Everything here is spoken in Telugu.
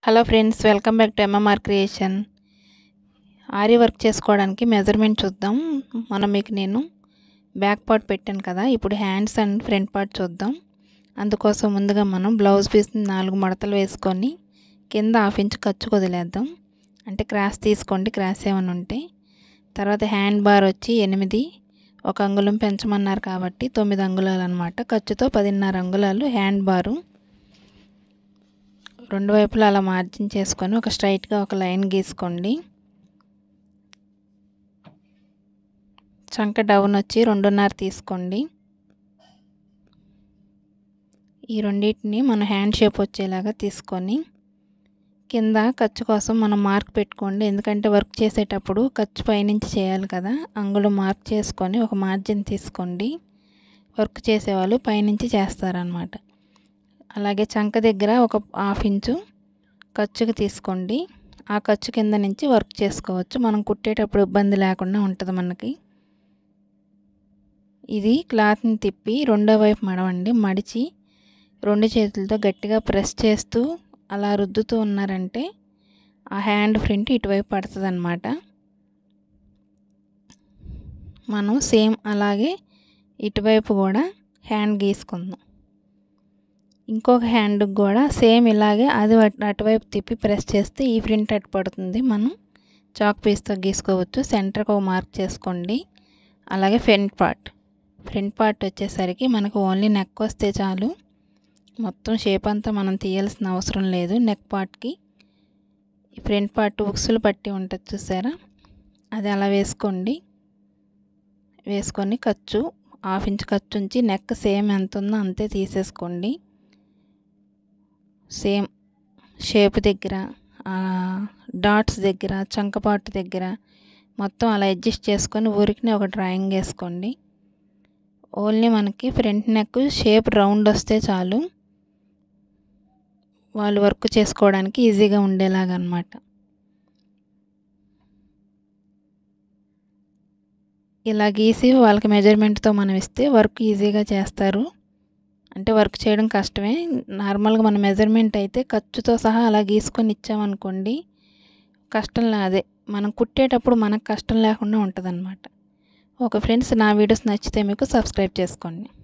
hello friends welcome back to MMR creation aari work చేసుకోవడానికి మెజర్మెంట్ చూద్దాం మనం మీకు నేను బ్యాక్ పార్ట్ పెట్టాను కదా ఇప్పుడు హ్యాండ్స్ అండ్ ఫ్రంట్ పార్ట్ చూద్దాం అందుకోసం ముందుగా మనం బ్లౌజ్ పీస్ నాలుగు మడతలు వేసుకొని కింద హాఫ్ ఇంచ్ ఖర్చు వదిలేద్దాం అంటే క్రాస్ తీసుకోండి క్రాస్ ఏమైనా ఉంటే తర్వాత హ్యాండ్ బార్ వచ్చి ఎనిమిది ఒక అంగుళం పెంచమన్నారు కాబట్టి తొమ్మిది అంగుళాలు అనమాట ఖర్చుతో పదిన్నర అంగుళాలు హ్యాండ్ బారు రెండు వైపులా అలా మార్జిన్ చేసుకొని ఒక స్ట్రైట్గా ఒక లైన్ గీసుకోండి చంక డౌన్ వచ్చి రెండున్నర తీసుకోండి ఈ రెండింటిని మన హ్యాండ్ షేప్ వచ్చేలాగా తీసుకొని కింద ఖర్చు కోసం మనం మార్క్ పెట్టుకోండి ఎందుకంటే వర్క్ చేసేటప్పుడు ఖర్చు పైనుంచి చేయాలి కదా అంగుళం మార్క్ చేసుకొని ఒక మార్జిన్ తీసుకోండి వర్క్ చేసేవాళ్ళు పైనుంచి చేస్తారనమాట అలాగే చంక దగ్గర ఒక హాఫ్ ఇంచు ఖర్చుకి తీసుకోండి ఆ ఖర్చు కింద నుంచి వర్క్ చేసుకోవచ్చు మనం కుట్టేటప్పుడు ఇబ్బంది లేకుండా ఉంటుంది మనకి ఇది క్లాత్ని తిప్పి రెండో వైపు మడవండి మడిచి రెండు చేతులతో గట్టిగా ప్రెస్ చేస్తూ అలా రుద్దుతూ ఉన్నారంటే ఆ హ్యాండ్ ప్రింట్ ఇటువైపు పడుతుంది అనమాట మనం సేమ్ అలాగే ఇటువైపు కూడా హ్యాండ్ గీసుకుందాం ఇంకొక హ్యాండ్కి కూడా సేమ్ ఇలాగే అది అటువైపు తిప్పి ప్రెస్ చేస్తే ఈ ప్రింట్ అటు పడుతుంది మనం చాక్ పీస్తో గీసుకోవచ్చు సెంటర్కి ఒక మార్క్ చేసుకోండి అలాగే ఫ్రంట్ పార్ట్ ఫ్రంట్ పార్ట్ వచ్చేసరికి మనకు ఓన్లీ నెక్ వస్తే చాలు మొత్తం షేప్ అంతా మనం తీయాల్సిన అవసరం లేదు నెక్ పార్ట్కి ఈ ఫ్రంట్ పార్ట్ ఉక్సులు పట్టి ఉంటుంది చూసారా అది అలా వేసుకోండి వేసుకొని ఖర్చు హాఫ్ ఇంచ్ ఖర్చు ఉంచి నెక్ సేమ్ ఎంత ఉందో అంతే తీసేసుకోండి సేమ్ షేప్ దగ్గర డాట్స్ దగ్గర చంకపాటు దగ్గర మొత్తం అలా అడ్జస్ట్ చేసుకొని ఊరికి ఒక డ్రాయింగ్ వేసుకోండి ఓన్లీ మనకి ఫ్రంట్ నెక్ షేప్ రౌండ్ వస్తే చాలు వాళ్ళు వర్క్ చేసుకోవడానికి ఈజీగా ఉండేలాగా అనమాట ఇలా గీసి వాళ్ళకి మెజర్మెంట్తో మనం ఇస్తే వర్క్ ఈజీగా చేస్తారు అంటే వర్క్ చేయడం కష్టమే నార్మల్గా మన మెజర్మెంట్ అయితే ఖర్చుతో సహా అలా గీసుకొని ఇచ్చామనుకోండి కష్టం అదే మనం కుట్టేటప్పుడు మనకు కష్టం లేకుండా ఉంటుంది అనమాట ఓకే ఫ్రెండ్స్ నా వీడియోస్ నచ్చితే మీకు సబ్స్క్రైబ్ చేసుకోండి